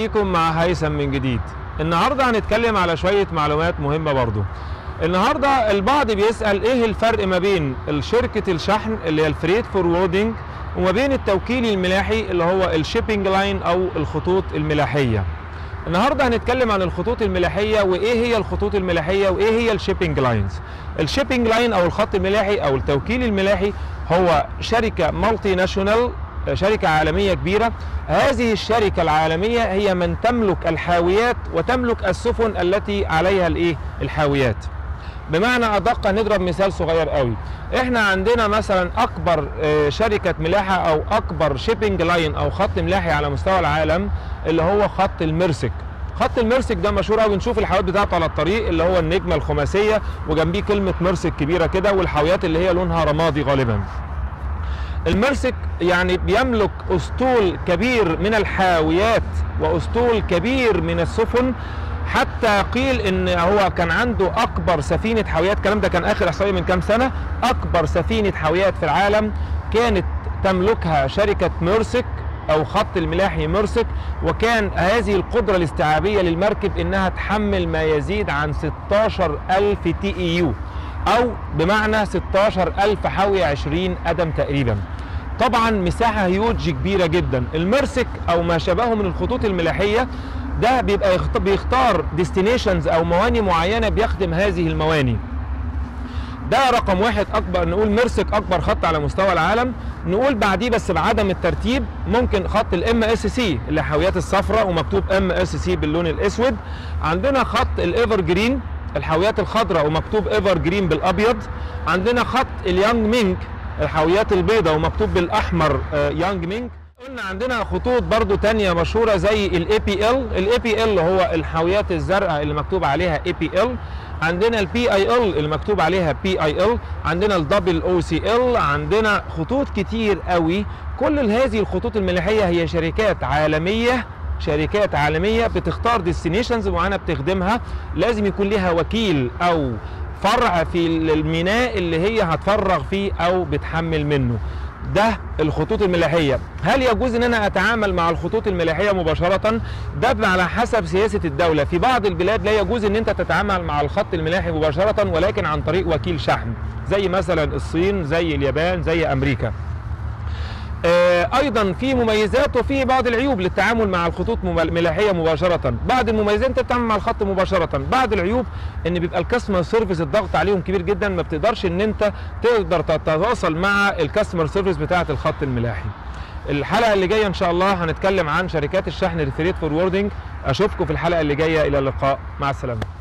بيكم مع هيثم من جديد النهارده هنتكلم على شويه معلومات مهمه برضو النهارده البعض بيسال ايه الفرق ما بين شركه الشحن اللي هي الفريت فوروردنج وما بين التوكيل الملاحي اللي هو الشيبنج لاين او الخطوط الملاحيه النهارده هنتكلم عن الخطوط الملاحيه وايه هي الخطوط الملاحيه وايه هي الشيبنج لاينز الشيبنج لاين او الخط الملاحي او التوكيل الملاحي هو شركه مالتي ناشونال شركة عالمية كبيرة هذه الشركة العالمية هي من تملك الحاويات وتملك السفن التي عليها الايه الحاويات بمعنى ادق نضرب مثال صغير قوي احنا عندنا مثلا اكبر شركة ملاحة او اكبر شيبنج لاين او خط ملاحي على مستوى العالم اللي هو خط المرسك خط المرسك ده مشهور قوي بنشوف الحاويات بتاعته على الطريق اللي هو النجمه الخماسيه وجنبيه كلمه مرسك كبيره كده والحاويات اللي هي لونها رمادي غالبا المرسك يعني بيملك اسطول كبير من الحاويات واسطول كبير من السفن حتى قيل ان هو كان عنده اكبر سفينه حاويات الكلام ده كان اخر احصائيه من كام سنه اكبر سفينه حاويات في العالم كانت تملكها شركه ميرسك او خط الملاحي ميرسك وكان هذه القدره الاستيعابيه للمركب انها تحمل ما يزيد عن 16000 تي اي يو او بمعنى 16000 حاويه 20 قدم تقريبا طبعا مساحه هيوج كبيره جدا المرسك او ما شابهه من الخطوط الملاحيه ده بيبقى بيختار ديستنيشنز او مواني معينه بيخدم هذه المواني ده رقم واحد اكبر نقول مرسك اكبر خط على مستوى العالم نقول بعديه بس بعدم الترتيب ممكن خط الام اس سي اللي حاويات الصفراء ومكتوب ام اس سي باللون الاسود عندنا خط الايفر جرين الحاويات الخضراء ومكتوب ايفر جرين بالابيض عندنا خط اليانج مينك الحاويات البيضاء ومكتوب بالاحمر يانج مينك قلنا عندنا خطوط برضو تانية مشهورة زي الاي بي ال الاي بي ال هو الحاويات الزرقاء اللي مكتوب عليها اي بي ال عندنا البي اي ال اللي مكتوب عليها بي اي ال عندنا الدبل او سي ال عندنا خطوط كتير قوي كل هذه الخطوط الملاحية هي شركات عالمية شركات عالميه بتختار ديستنيشنز معينه بتخدمها لازم يكون لها وكيل او فرع في الميناء اللي هي هتفرغ فيه او بتحمل منه ده الخطوط الملاحيه هل يجوز ان انا اتعامل مع الخطوط الملاحيه مباشره ده على حسب سياسه الدوله في بعض البلاد لا يجوز ان انت تتعامل مع الخط الملاحي مباشره ولكن عن طريق وكيل شحن زي مثلا الصين زي اليابان زي امريكا ايضا في مميزات وفي بعض العيوب للتعامل مع الخطوط الملاحيه مباشره بعض المميزات انت بتتعامل مع الخط مباشره بعض العيوب ان بيبقى الكاستمر سيرفيس الضغط عليهم كبير جدا ما بتقدرش ان انت تقدر تتواصل مع الكاستمر سيرفيس بتاعه الخط الملاحي الحلقه اللي جايه ان شاء الله هنتكلم عن شركات الشحن الفريت فوروردنج اشوفكم في الحلقه اللي جايه الى اللقاء مع السلامه